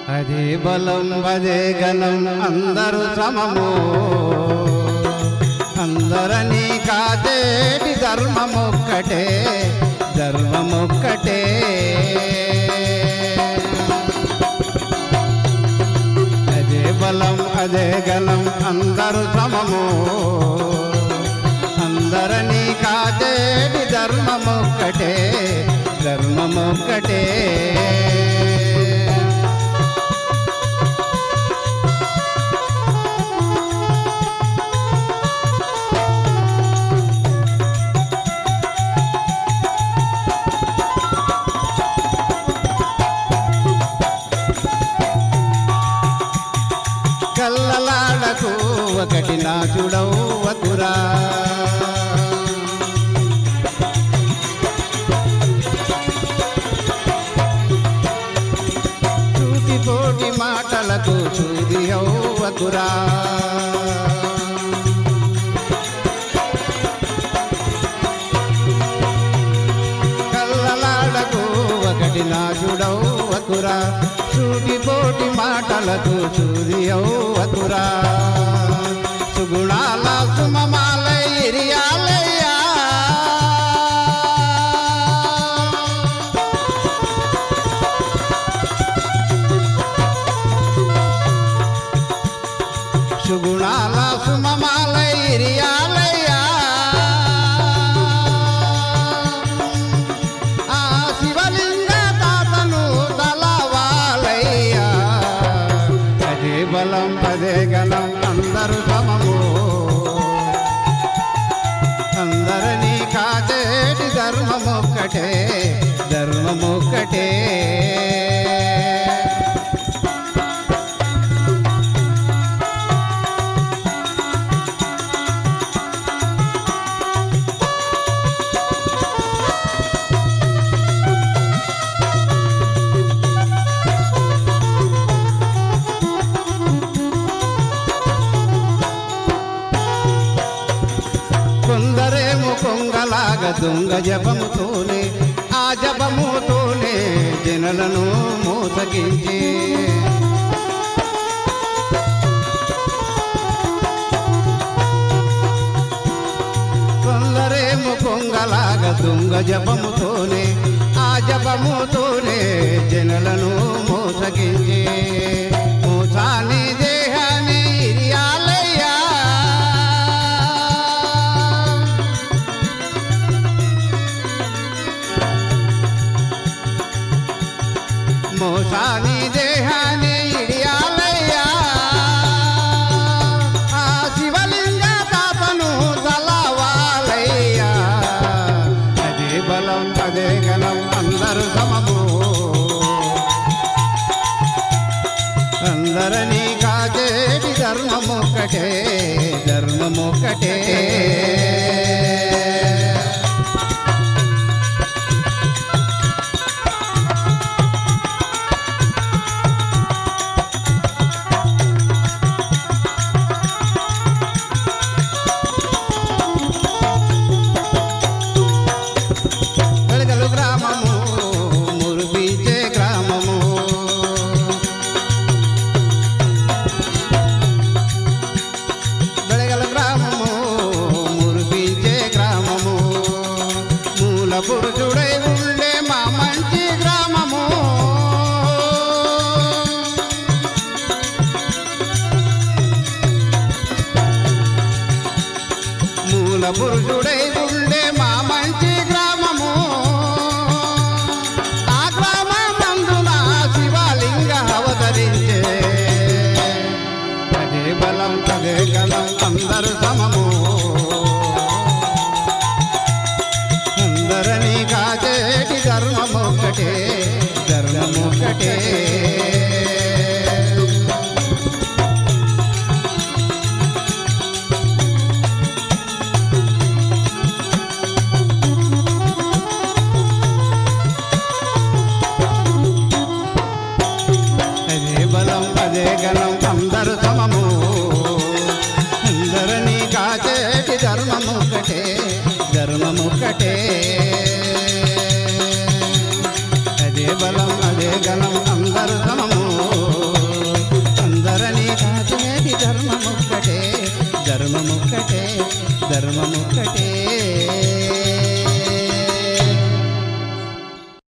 అదే బలం అదే గణం అందరూ సమము అందరనీ కాదేటి ధర్మమొక్కటే ధర్మమొక్కటే అదే బలం అదే గణం అందరూ సమము అందరనీ కాదేటి ధర్మమొక్కటే ధర్మమొక్కటే కల్లలాడకు ఒకటి నా చూడవురా చూటి పోటి మాటలకు చూది అవ్వకురా కల్లలాడకు ఒకటి నా చూడవురా చూటి పోటి మాటలకు చూది అవ్వకురా సుగుణాల సుమమాల ఇరియాలయ్యా సుగుణాల సుమమాల ఇరియాలయ్యా ఆ శివలింగ తాతను తలవాలయ్యా అదే బలం అదే గణం అందరూ సమము అందరినీ కాచేటి ధర్మమొక్కటే ధర్మమొక్కటే కొందరేమో కొంగలాగా దొంగ జపముతోనే ఆ జపముతోనే జనులను మోసగించి కొందరేమో కొంగలాగా దొంగ జపముతోనే ఆ జపముతోనే జనులను మోసగించి మోసాని దేహాన్ని ఇరియాలయ్యా మోసాని దేహాన్ని ఇడియాలయ్యా ఆ శివలింగ తాతను తలవాలయ్యా అదే బలం అదే గణం అందరూ సమము అందరనీ కాచేటి ధర్మమొక్కటే ధర్మమొక్కటే వెలగలు గ్రామము మురుబీచే గ్రామము వెలగల గ్రామము మురుబీచే గ్రామము మూల పురుషుడై ఉండే మా మంచి గ్రామము మూల పురుషుడై ఉండే మా మంచి గ్రామము ఆ గ్రామమందున శివలింగ అవతరించే అదే బలం అదే గలం అందరు సమము అందరనీ కాచేటి ధర్మమొక్కటే ధర్మమొక్కటే ధర్మముక్కటే ధర్మముక్కటే